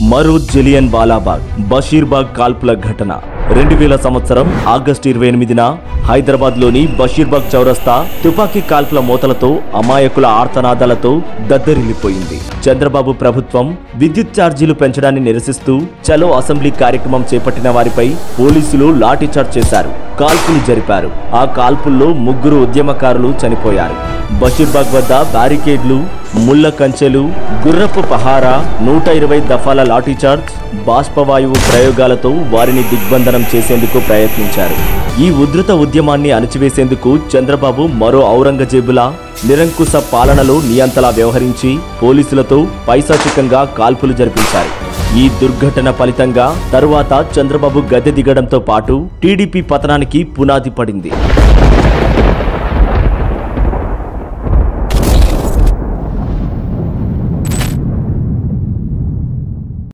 మరో జలియన్ వాలాబాగ్ బషీర్బాగ్ కాల్పుల ఘటన రెండు వేల సంవత్సరం ఆగస్టు ఇరవై ఎనిమిదిన హైదరాబాద్ లోని బషీర్బాగ్ చౌరస్తా తుపాకీ కాల్పుల మూతలతో అమాయకుల ఆర్తనాదాలతో దద్దరిల్లిపోయింది చంద్రబాబు ప్రభుత్వం విద్యుత్ ఛార్జీలు పెంచడాన్ని నిరసిస్తూ చలో అసెంబ్లీ కార్యక్రమం చేపట్టిన వారిపై పోలీసులు లాఠీచార్జ్ చేశారు కాల్పులు జరిపారు ఆ కాల్పుల్లో ముగ్గురు ఉద్యమకారులు చనిపోయారు బషీర్బాగ్ వద్ద బ్యారికేడ్లు ముళ్ళ కంచెలు గుర్రపు పహారా నూట ఇరవై దఫాల లాఠీచార్జ్ బాష్పవాయువు ప్రయోగాలతో వారిని దిగ్బంధనం చేసేందుకు ప్రయత్నించారు ఈ ఉధృత ఉద్యమాన్ని అణచివేసేందుకు చంద్రబాబు మరో ఔరంగజేబులా నిరంకుశ పాలనలో నియంతలా వ్యవహరించి పోలీసులతో పైశాచికంగా కాల్పులు జరిపించారు ఈ దుర్ఘటన ఫలితంగా తరువాత చంద్రబాబు గద్దె దిగడంతో పాటు టీడీపీ పతనానికి పునాది పడింది